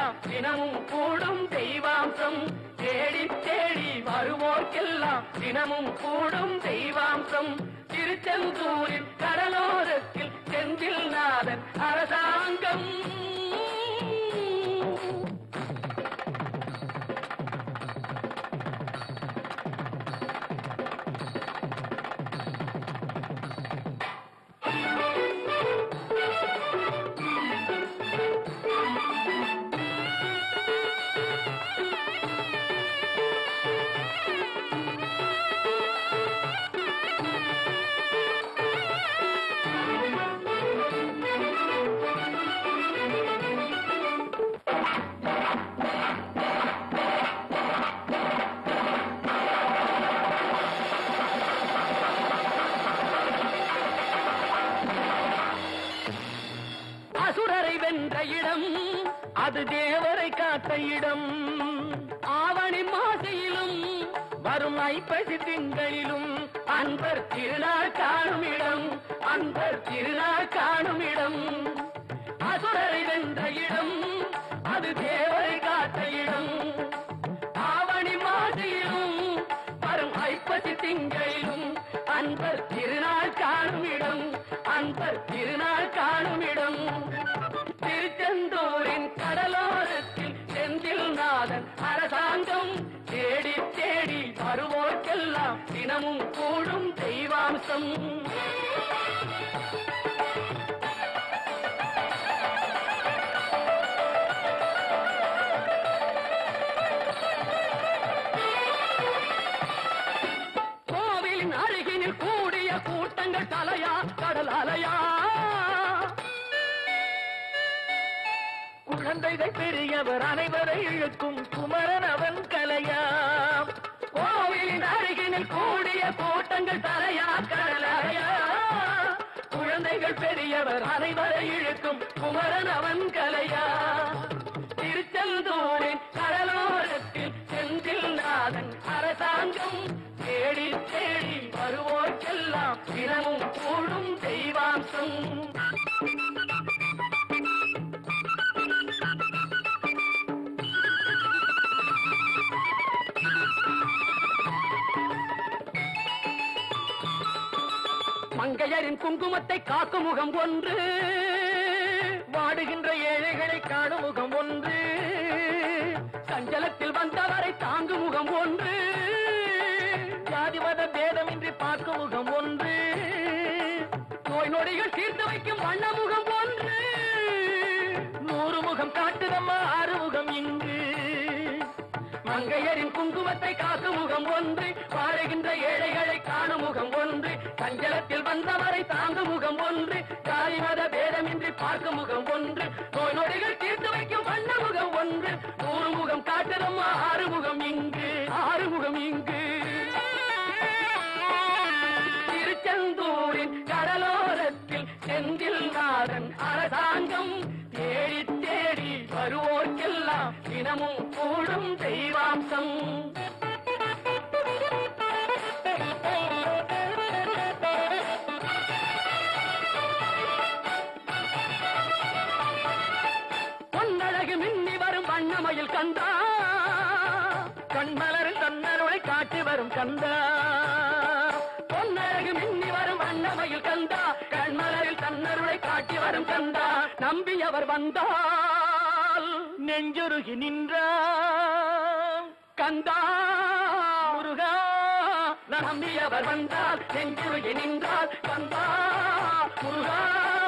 வருவோர்க்கெல்லாம் தினமும் கூடும் தெய்வாம்சம் தேடி தேடி வருவோர்க்கெல்லாம் தினமும் கூடும் தெய்வாம்சம் திருச்செந்தூரின் கடலோரத்தில் செந்தில் நாதன் அரசாங்கம் அசுரரை வென்ற இடம் அது தேவரை காத்த இடம் ஆவணி மாசையிலும் வரும் ஐப்பசி திங்களிலும் அன்பர் திருநாள் காணும் இடம் அன்பர் திருநாள் காணும் இடம் அசுரரை வென்ற இடம் அது தேவரை காத்த இடம் ஆவணி மாசையிலும் வரும் ஐப்பசி திங்களிலும் அன்பர் திருநாள் காணும் இடம் அன்பர் திருநாள் காணும் இடம் திருச்செந்தூரின் கடலோரத்தில் செந்தில் நாதன் அரசாங்கம் தேடி தேடி வருவோர்க்கெல்லாம் தினமும் கூடும் தெய்வாம்சம் கோவிலின் அருகினில் கூடிய கூட்டங்கள் தலையா கடல் அலையா குழந்தைகள் பெரியவர் அனைவரை இழுக்கும் குமரன் அவன் கலையா கோவிலின் அருகினில் கூடிய கூட்டங்கள் தலையா கடலையா குழந்தைகள் பெரியவர் அனைவரை இழுக்கும் குமரன் அவன் கலையா திருச்செந்தூரின் கடலோரத்தில் செந்தில் நாதன் அரசாங்கம் தேடி தேடி வருவோர்க்கெல்லாம் தினமும் கூடும் தெய்வாம்சம் மங்கையரின் குங்குமத்தை காக்கும் முகம் ஒன்று வாடுகின்ற ஏழைகளை காணும் முகம் ஒன்று சஞ்சலத்தில் வந்தவரை தாங்கும் முகம் ஒன்று ஜாதி மத பேதமின்றி பார்க்கும் முகம் ஒன்று நோய் நொடிகள் தீர்த்து வைக்கும் வண்ண முகம் ஒன்று நூறு முகம் காட்டுதம்மா ஆறு முகம் இங்கு மங்கையரின் குங்குமத்தை காக்கும் முகம் ஒன்று வாழுகின்ற ஏழைகளை காணும் முகம் ஒன்று சஞ்சலத்தில் வந்தவரை தாங்கும் முகம் ஒன்று ஜாதி மத பேதமின்றி பார்க்கும் முகம் ஒன்று நோய் நொடிகள் தீர்த்து வைக்கும் வண்ண முகம் ஒன்று நூறு முகம் காட்டுதம்மா ஆறு முகம் இங்கு ஆறு முகம் இங்கு திருச்செந்தூரின் கடலோரத்தில் செந்தில் நாதன் அரசாங்கம் தேடி தேடி வருவோர்க்கெல்லாம் தினமும் கூடும் தெய்வாம்சம் பொன்னழகு மின்னி வரும் வண்ணமயில் கந்தா கண்மலரில் தன்னருளை காட்டி வரும் கந்தா பொன்னழகு மின்னி வரும் வண்ணமயில் கந்தா கண்மலரில் தன்னருளை காட்டி வரும் கந்தா நம்பியவர் வந்தால் நெஞ்சுருகி நின்றான் கந்தா முருகா நம்பியவர் வந்தால் நெஞ்சுருகி நின்றால் கந்தா முருகா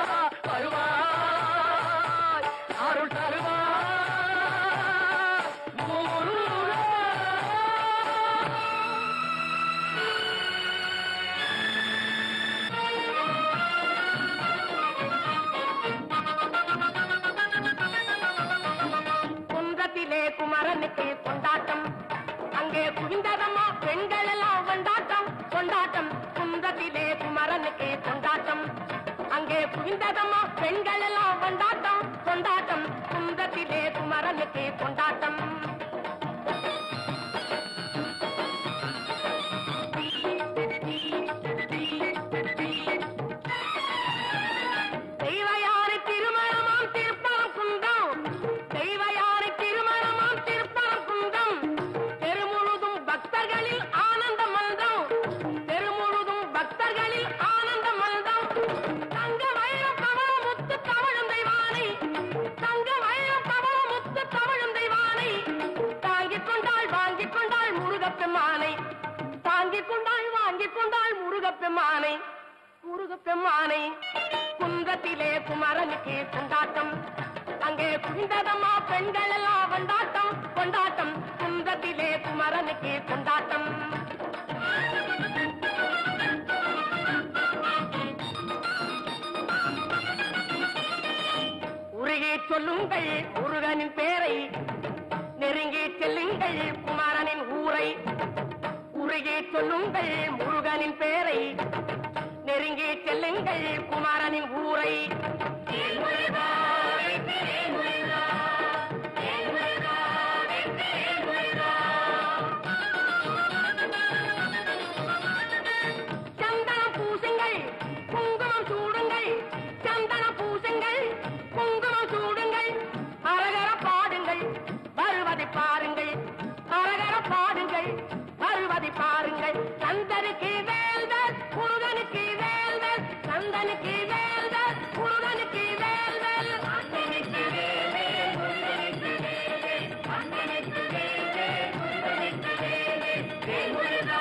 வருவாய் அருள் தருவாய் முருகா குன்றத்திலே குமரனுக்கு கொண்டாட்டம் அங்கே குவிந்ததம்மா பெண்கள் எல்லாம் கொண்டாட்டம் கொண்டாட்டம் குன்றத்திலே குமரனுக்கு கொண்டாட்டம் அங்கே குவிந்ததம்மா பெண்கள் எல்லாம் கொண்டாட்டம் கொண்டாட்டம் குன்றத்திலே குமரனுக்கு கொண்டாட்டம் தெய்வயாரை திருமணமாம் திருப்பரம் குன்றம் தெய்வயாரை முருகப்பெம்மானை முருகப்பெம்மானை குன்றத்திலே குமரனுக்கு கொண்டாட்டம் அங்கே குவிந்ததம்மா பெண்கள் எல்லாம் கொண்டாட்டம் கொண்டாட்டம் குன்றத்திலே குமரனுக்கு கொண்டாட்டம் உருகி சொல்லுங்கள் முருகனின் பேரை நெருங்கி செல்லுங்கள் குமாரனின் ஊரை உருகி சொல்லுங்கள் முருகனின் பேரை நெருங்கி செல்லுங்கள் குமாரனின் ஊரை சந்தனம் பூசுங்கள் குங்குமம் சூடுங்கள் சந்தனம் பூசுங்கள் குங்குமம் சூடுங்கள் அரகர பாடுங்கள் வருவதை பாருங்கள் அரகர பாடுங்கள் வருவதை பாருங்கள் சந்தனுக்கு வேல்வர் முருகனுக்கு வேல்வர் சந்தனுக்கு வேல்வர் முருகனுக்கு வேல்வர் அண்ணனுக்கு வேல்வேல், முருகனுக்கு வேல்வேல். அண்ணனுக்கு வேல்வேல், முருகனுக்கு வேல்வேல். வேல் முருகா.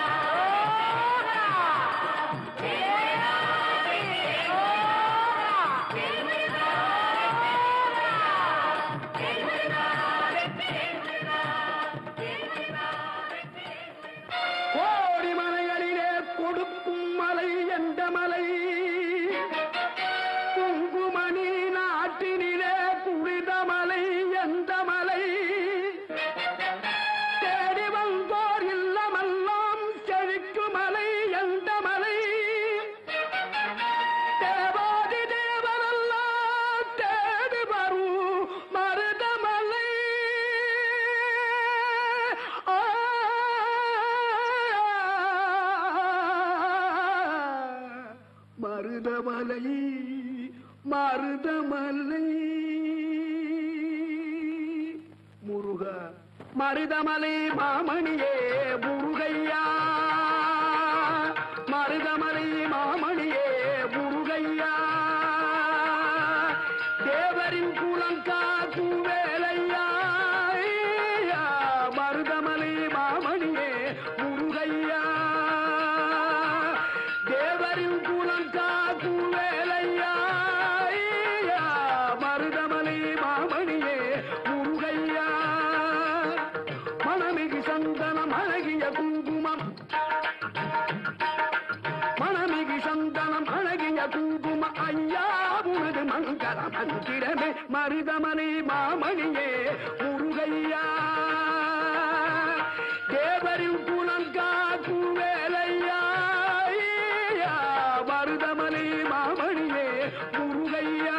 வேலா, வேலோரா. வேல் முருகா. வேல் முருகா. வேல் முருகா. வேல் முருகா. கோடி மலைகளிலே கொடுக்கும் மலை எந்த மலை குங்குமணி நாட்டினிலே குளித மலை எந்த மலை தேடி வந்தோர் இல்லமெல்லாம் செழிக்கு மலை எந்த மலை தேவாதி தேவரெல்லாம் தேடி வரும் மருதமலை ஆ. மருதமலை மருதமலை முருக மருதமலை மாமணியே முருகையா மருதமலை மாமணியே முருகையா தேவரின் குலங்காக்கும் வேலையா ஐயா, மருதமலை மாமணியே முருகையா தேவரின் குலங்காக்கும் வேலையா ஐயா, மருதமலை மாமணியே முருகையா மணமிகு சந்தனம் அழகிய குங்குமம் மணமிகு சந்தனம் அழகிய குங்கும ஐயா உனது மங்கள மந்திரமே மருதமணி மாமணியே முருகையா தேவரின் குலம் காக்கும் வேலையா ஐயா, மருதமணி மாமணியே முருகையா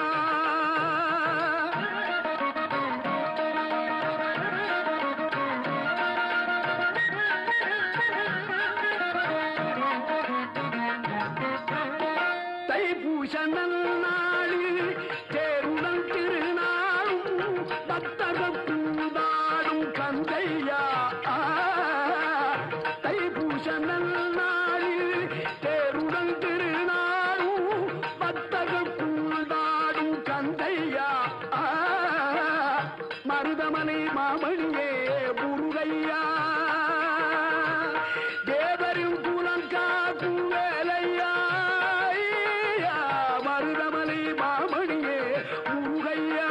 தைப்பூச நன்னாளில் தேருடன் திருநாளும் பக்தகூதாடும் கந்தையா ஆ, தைப்பூச நன்னாளில் தேருடன் திருநாளும் பக்தகூதாடும் கந்தையா ஆ, மருதமனை மாமணியே முருகையா தேவரின் குலம் காக்கும் வேலையா ஐயா, மருதமலை மாமணியே முருகையா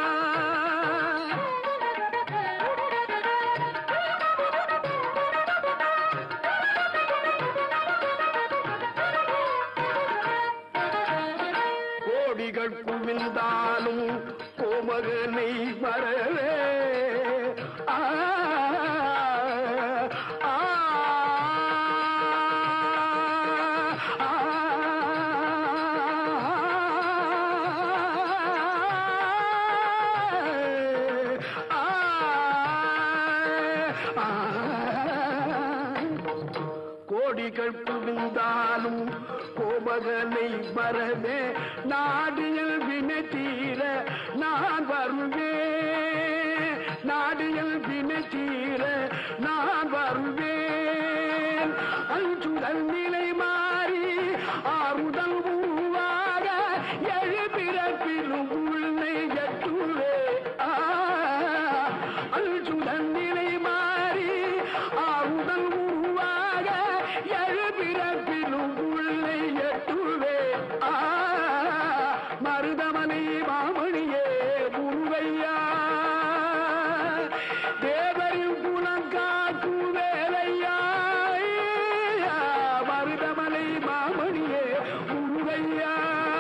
கோடிகள் குவிந்தாலும் கோமகனை மறவே ஆ, ஆ, ஆ, ஆ, ஆ. கோடிகள் குவிந்தாலும் கோமகனை வரவே நாடியல் வினை தீர நான் வருவேன் நாடியல் வினை தீர நான் வருவேன் அஞ்சுதல் நிலை மாறி ஆறுதல் உருவாக எழுபிறப்பிலும் உள்ளே எட்டுவே ஆ அல்சுடன் நிலை மாறி ஆவுடன் உருவாக எழுபிறப்பிலும் உள்ளே மருதமனை மாமணியே முருகையா தேவரின் குணம் காக்கும் வேலையா மருதமலை மாமணியே முருகையா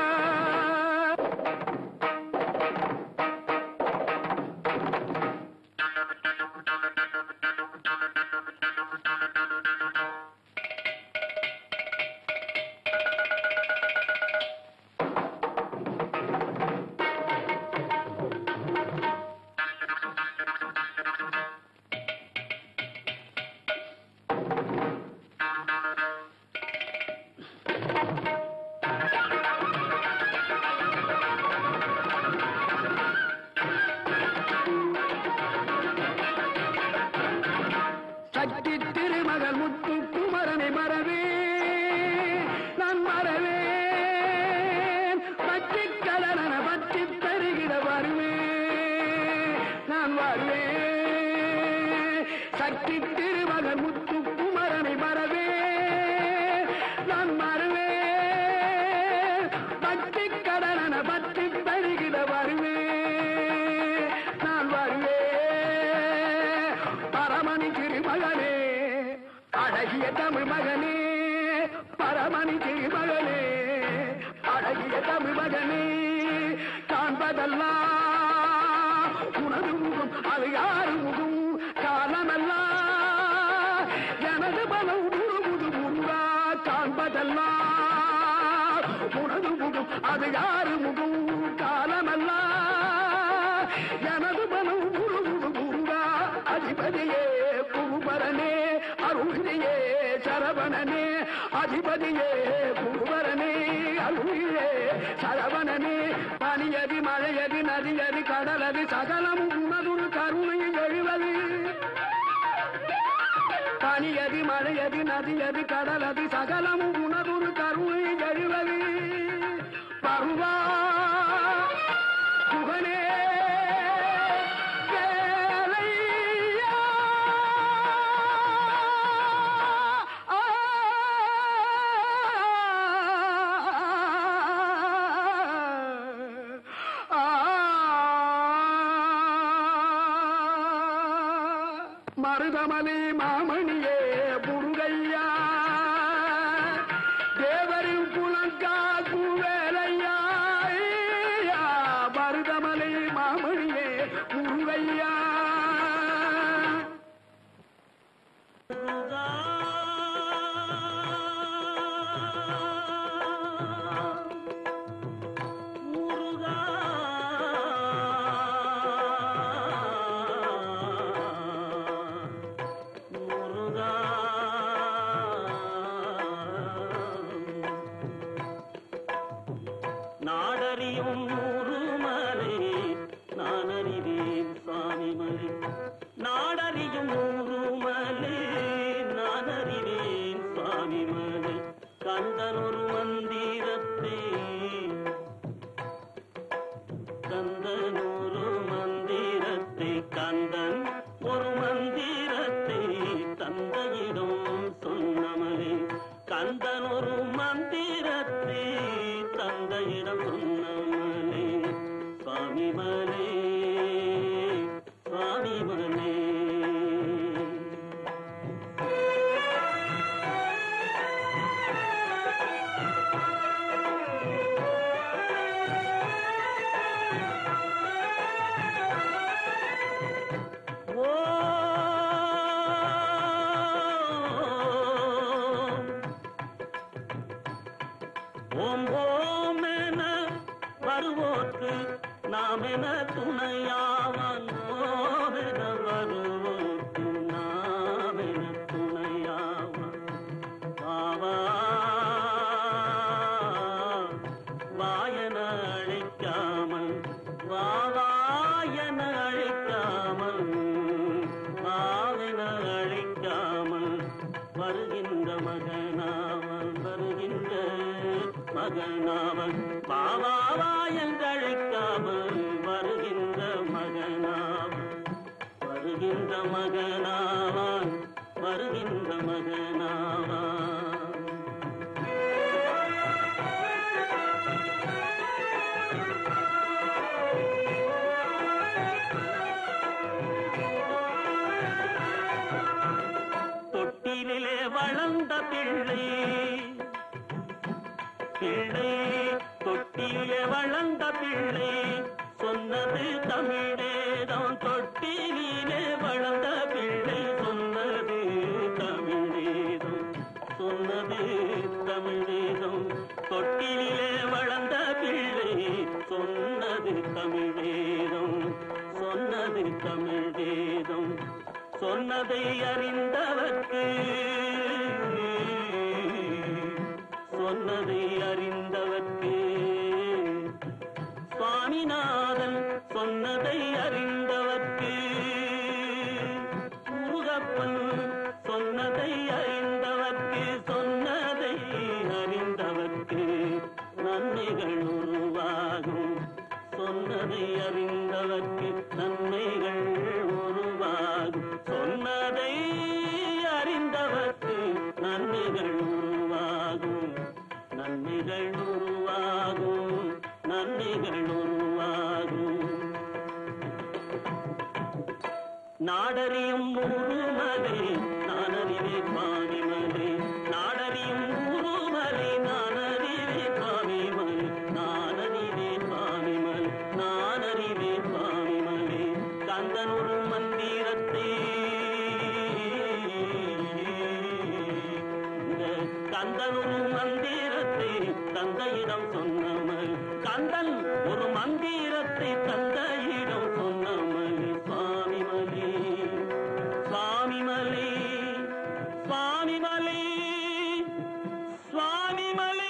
சக்தி திருமகள் முத்து குமரனை மறவே நான் மறவேன் பற்றி கடலன பற்றி பெருகிட வருவேன் நான் வருவேன் சக்தி திருமகள் முத்து குமரனை மறவே நான் மறவேன் பற்றி கடலன பற்றி பெருகிட வருவேன் நான் வருவேன் பரமணி திருமகனே அழகிய தமிழ் மகனே பரமணி திருமகனே அழகிய தமிழ் மகனே காண்பதெல்லாம் உனது முகம் அது யாரு முகம் காலமெல்லாம் எனது பலம் முழுமுது முருகா காண்பதெல்லாம் உனது முகம் அது யாரு முகம் காலமெல்லாம் எனது மனம் முழுமுது முருகா அதிபதியே குருபரனே அருளியே சரவணனே அதிபதியே குருபரனே அருளியே சரவணனே பனியதி மழையதி நதியதி கடலதி சகலமும் உணதுரு கருணையில் எழுவது பனியதி மழையதி நதியதி கடலதி சகலமும் உணதுரு கருணையில் எழுவது பருவா புகனே வேலையா மருதமலை மாமணியே முருகையா தேவரின் குலங்காக்கு வேலையா மருதமலை மாமணியே முருகையா நாடறியும் ஊருமலை நான் அறிவேன் சுவாமிமலை நாடறியும் ஊருமலை நான் அறிவேன் சுவாமிமலை கந்தன் ஒரு மந்திரத்தை கந்தன் ஒரு மந்திரத்தை கந்தன் ஒரு மந்திரத்தை தந்தையிடம் சொன்னமலே கந்தன் ஒரு மந்திரத்தை தந்தையிடம் சொன்னமலே சுவாமிமலே சுவாமிமலே ஓம் ஓம் ஓம் என வருவோர்க்கு நாம் என துணையாவன் ஓம் என வருவோர்க்கு நாம் என துணையாவன் வாவா வாயன அழைக்காமல் வாவாயன அழைக்காமல் வாவென அழைக்காமல் வருகின்ற மகனாவன் வருகின்ற மகனாவன் பாவாவா என்று அழைக்காமல் வருகின்ற மகனாவன் வருகின்ற மகனாவான் வருகின்ற மகனாவான் தொட்டிலே வளர்ந்த பிள்ளை சொன்னது தமிழேதான் தொட்டிலே வளர்ந்த பிள்ளை சொன்னது தமிழேதம் சொன்னது தமிழேதம் தொட்டிலே வளர்ந்த பிள்ளை சொன்னது தமிழேதம் சொன்னது தமிழேதம் சொன்னதை அறிந்தவர்க்கு சொன்னதை அறிந்தவர்க்கு சுவாமிநாதன் சொன்னதை அறிந்தவர்க்கு முருகப்பன் சொன்னதை அறிந்தவர்க்கு சொன்னதை அறிந்தவர்க்கு நன்மைகள் உருவாகும் சொன்னதை அறிந்தவர்க்கு நன்மைகள் உருவாகும் சொன்னதை அறிந்தவர்க்கு நன்மைகள் உருவாகும் நன்மைகள் உருவாகும் நன்மைகள் உருவாகும் நாடறியும் உருமலை நானறிவே சுவாமிமலை நாடறியும் உருமலை நானறிவே சுவாமிமலை நானறிவே சுவாமிமலை நானறிவே சுவாமிமலை கந்தன் ஒரு மந்திரத்தை இந்த கந்தன் ஒரு மந்திரத்தை தந்தையிடம் சொன்னமல் கந்தன் ஒரு மந்திரத்தை தந்தையிடம் சொன்னமல் சுவாமிமலி சுவாமிமலி சுவாமிமலி சுவாமிமலி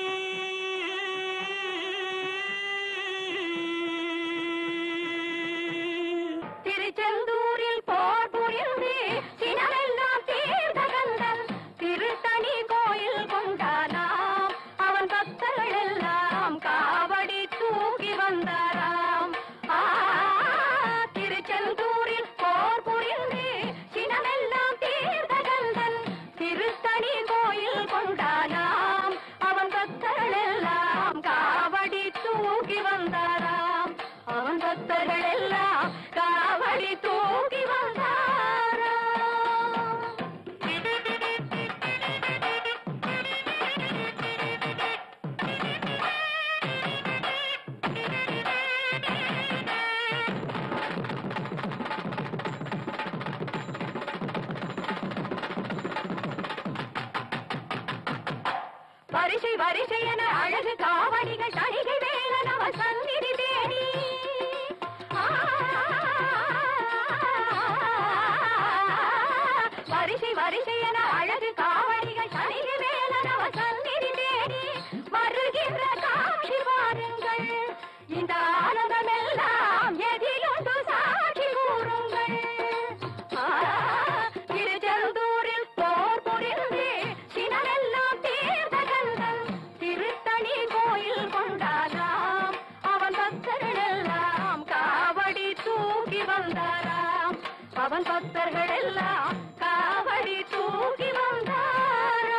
திருச்செந்தூரில் போர் புரிந்து சினமெல்லாம் தீர்ந்த கந்தன் திருத்தணி கோயில் கொண்டானாம் அவன் பக்தர்கள் எல்லாம் காவடி தூக்கி வந்தாராம் ஆ, திருச்செந்தூரில் போர் புரிந்து சினமெல்லாம் தீர்ந்த கந்தன் திருத்தணி கோயில் கொண்டானாம் அவன் பக்தர்கள் எல்லாம் காவடி தூக்கி வந்தாராம் அவன் பக்தர்கள் எல்லாம் காவடி தூக்கி வந்தாராம் வரிசை வரிசை என அழகு காவடிகள் தணிகை வேலன் அவன் சந்நிதி தேடி ஆ, வரிசை வரிசை என அழகு காவடிகள் தணிகை வேலன் அவன் சந்நிதி தேடி வருகின்ற காட்சி பாருங்கள் இந்த ஆனந்தமெல்லாம் எதிலுண்டு சாட்சி கூறுங்கள் ஆ, திருச்செந்தூரில் போர் புரிந்து சினமெல்லாம் தீர்ந்த கந்தன் திருத்தணி கோயில் கொண்டாராம் அவன் பக்தர்கள் எல்லாம் காவடி தூக்கி வந்தாராம் அவன் பக்தர்கள் எல்லாம் காவடி தூக்கி வந்தாராம்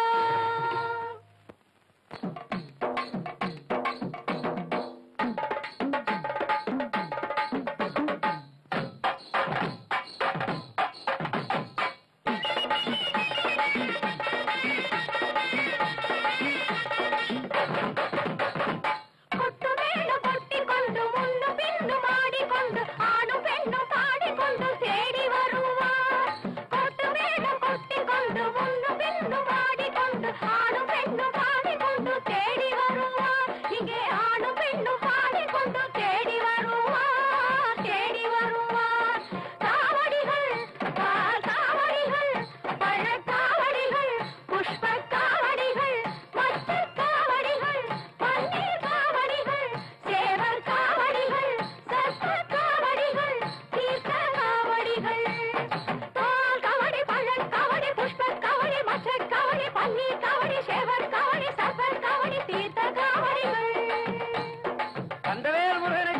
கொட்டு மேளம் கொட்டிக்கொண்டு முன்னு பின்னு மாடிக்கொண்டு ஆணும் பெண்ணும் பாடிக்கொண்டு தேடி வருவார் கொட்டு மேளம் கொட்டிக்கொண்டு முன்னு பின்னு மாடிக்கொண்டு ஆணும் பெண்ணும் பாடிக்கொண்டு தேடி வருவார் இங்கே ஆணும் பெண்ணும் பாடிக்கொண்டு தேடி வருவார் தேடி வருவார் காவடிகள் பால் காவடிகள் பழக் காவடிகள் புஷ்ப காவடிகள் மச்சர் காவடிகள் பன்னீர் காவடிகள் சேவர் காவடிகள் சர்ப்ப காவடிகள் தீர்த்த காவடிகள் பால் காவடி பழக் காவடி புஷ்ப காவடி மச்சர் காவடி பன்னீர் காவடி சேவர் காவடி சர்ப்ப காவடி தீர்த்த காவடிகள் கந்தவேல் முருகனை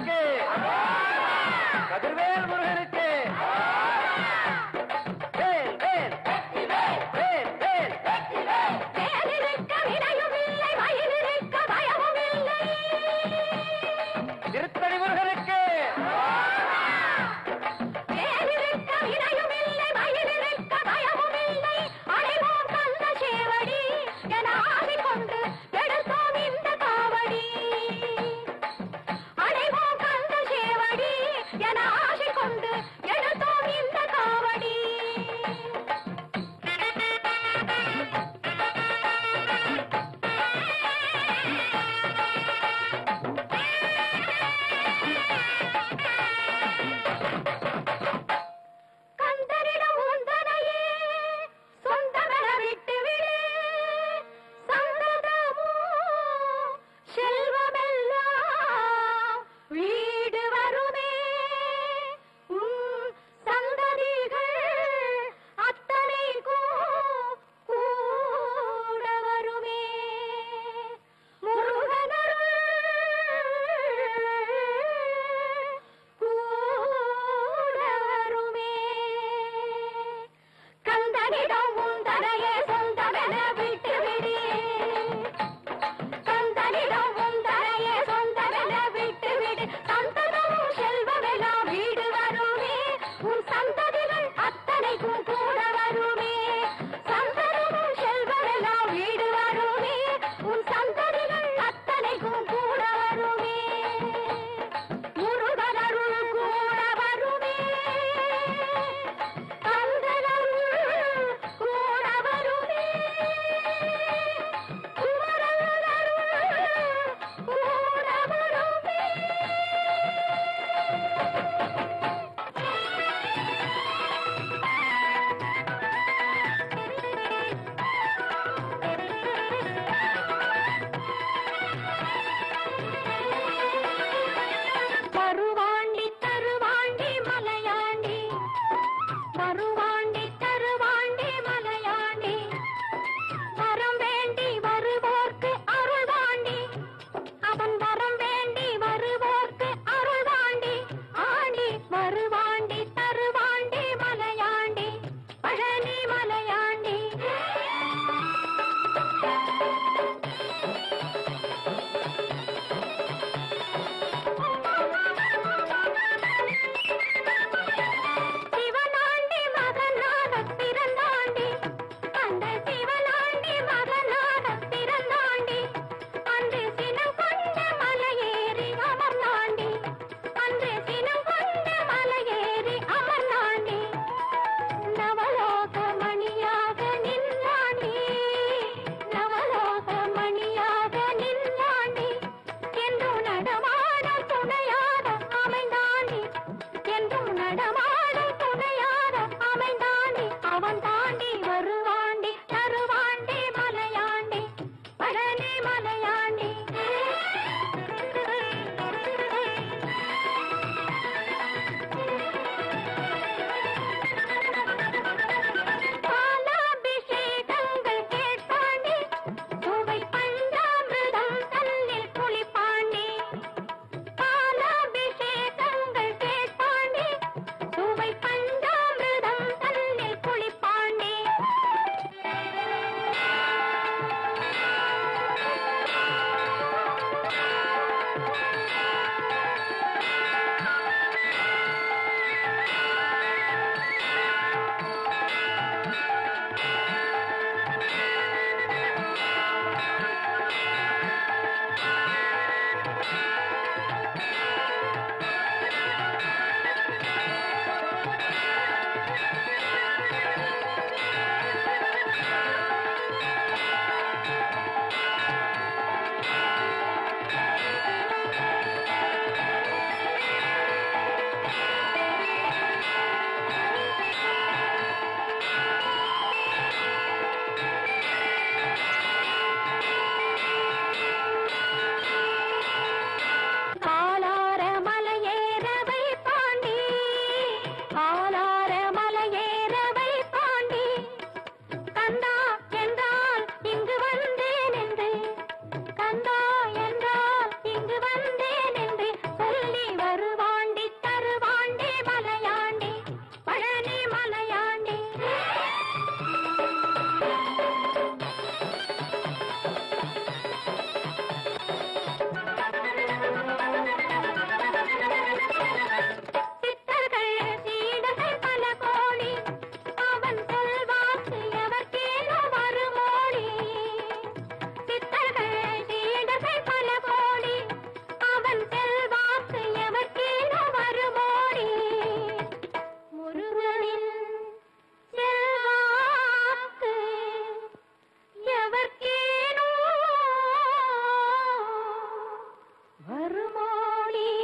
வருமோடி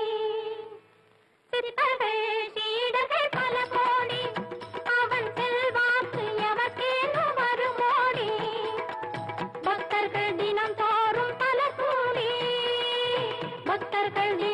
சித்தர்கள் சீடர்கள் பல கோடி அவன் செல்வாக்கு எவர்க்கேனும் வருமோடி பக்தர்கள் தினம் தோறும் பல கூடி பக்தர்கள் தினம்